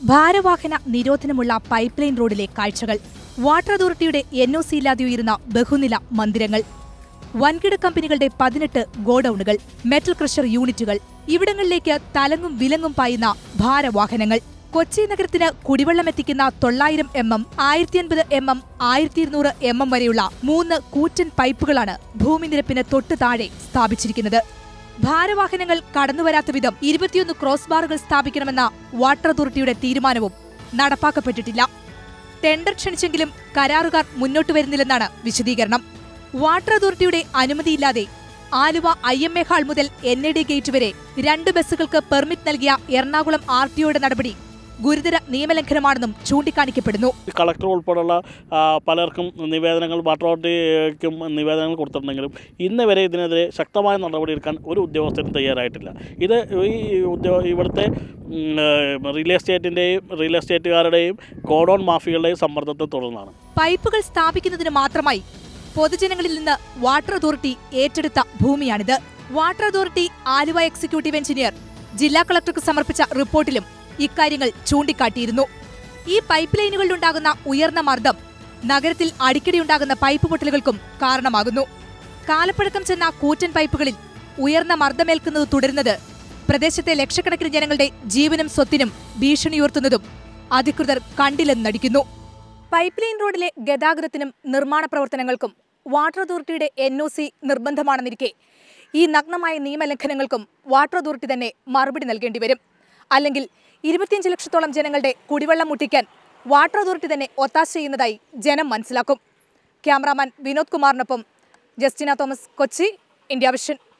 ഭാരവാഹന നിരോധനമുള്ള pipe line റോഡിലെ കാഴ്ചകൾ water അതോറിറ്റിയുടെ എൻ ഒ സി ഇല്ലാതെ ഉയരുന്ന ബഹുനില മന്ദിരങ്ങൾ വൻകിട കമ്പനികളുടെ പതിനെട്ട് ഗോഡൌണുകൾ മെറ്റൽ ക്രഷർ യൂണിറ്റുകൾ ഇവിടങ്ങളിലേക്ക് തലങ്ങും വിലങ്ങും പായുന്ന ഭാരവാഹനങ്ങൾ കൊച്ചി നഗരത്തിന് കുടിവെള്ളം എത്തിക്കുന്ന തൊള്ളായിരം എം എം ആയിരത്തി അൻപത് എം എം ആയിരത്തി ഇരുന്നൂറ് എം എം വരെയുള്ള മൂന്ന് കൂറ്റൻ പൈപ്പുകളാണ് ഭൂമിനിരപ്പിന് തൊട്ടു താഴെ സ്ഥാപിച്ചിരിക്കുന്നത് ഭാരവാഹനങ്ങൾ കടന്നുവരാത്ത വിധം ഇരുപത്തിയൊന്ന് ക്രോസ് ബാറുകൾ സ്ഥാപിക്കണമെന്ന വാട്ടർ അതോറിറ്റിയുടെ തീരുമാനവും നടപ്പാക്കപ്പെട്ടിട്ടില്ല ടെൻഡർ ക്ഷണിച്ചെങ്കിലും കരാറുകാർ മുന്നോട്ട് വരുന്നില്ലെന്നാണ് വിശദീകരണം വാട്ടർ അതോറിറ്റിയുടെ അനുമതിയില്ലാതെ Aluva I M A hall മുതൽ എൻ എ ഡി ഗേറ്റ് വരെ രണ്ട് ബസ്സുകൾക്ക് പെർമിറ്റ് നൽകിയ എറണാകുളം ആർ ടിഒയുടെ നടപടി ഗുരുതര നിയമലംഘനമാണെന്നും ചൂണ്ടിക്കാണിക്കപ്പെടുന്നു കളക്ടർ ഉൾപ്പെടെയുള്ള ആ, പലർക്കും നിവേദനങ്ങൾ വാട്ടർ അതോറിറ്റിക്കും നിവേദനങ്ങൾ കൊടുത്തിട്ടുണ്ടെങ്കിലും ഇന്ന് വരെ ഇതിനെതിരെ ശക്തമായ നടപടിയെടുക്കാൻ ഒരു ഉദ്യോഗസ്ഥരും തയ്യാറായിട്ടില്ല ഇത് ഈ ഉദ്യോ ഇവിടുത്തെ ഉം, ഏ, റിയൽ എസ്റ്റേറ്റിൻ്റെയും റിയൽ എസ്റ്റേറ്റുകാരുടെയും ഗോഡൗൺ മാഫിയകളുടെയും സമ്മർദ്ദത്തെ തുടർന്നാണ് പൈപ്പുകൾ സ്ഥാപിക്കുന്നതിന് മാത്രമായി പൊതുജനങ്ങളിൽ നിന്ന് വാട്ടർ അതോറിറ്റി ഏറ്റെടുത്ത ഭൂമിയാണിത് water authority Aluva executive engineer ജില്ലാ കളക്ടർക്ക് സമർപ്പിച്ച റിപ്പോർട്ടിലും ഇക്കാര്യങ്ങൾ ചൂണ്ടിക്കാട്ടിയിരുന്നു ഈ പൈപ്പ് ലൈനുകളിലുണ്ടാകുന്ന ഉയർന്ന മർദ്ദം നഗരത്തിൽ അടിക്കടിയുണ്ടാകുന്ന പൈപ്പ് പൊട്ടലുകൾക്കും കാരണമാകുന്നു കാലപ്പഴക്കം ചെന്ന കൂറ്റൻ പൈപ്പുകളിൽ ഉയർന്ന മർദ്ദമേൽക്കുന്നത് തുടരുന്നത് പ്രദേശത്തെ ലക്ഷക്കണക്കിന് ജനങ്ങളുടെ ജീവനും സ്വത്തിനും ഭീഷണിയുയർത്തുന്നതും അധികൃതർ കണ്ടില്ലെന്ന് നടിക്കുന്നു പൈപ്പ് ലൈൻ റോഡിലെ ഗതാഗതത്തിനും നിർമ്മാണ പ്രവർത്തനങ്ങൾക്കും വാട്ടർ അതോറിറ്റിയുടെ എൻ ഒ സി നിർബന്ധമാണെന്നിരിക്കെ ഈ നഗ്നമായ നിയമലംഘനങ്ങൾക്കും വാട്ടർ അതോറിറ്റി തന്നെ മറുപടി നൽകേണ്ടി വരും അല്ലെങ്കിൽ ഇരുപത്തിയഞ്ച് ലക്ഷത്തോളം ജനങ്ങളുടെ കുടിവെള്ളം മുട്ടിക്കാൻ വാട്ടർ അതോറിറ്റി തന്നെ ഒത്താശ ചെയ്യുന്നതായി ജനം മനസ്സിലാക്കും ക്യാമറാമാൻ വിനോദ് കുമാറിനൊപ്പം ജസ്റ്റിന തോമസ് കൊച്ചി ഇന്ത്യ വിഷൻ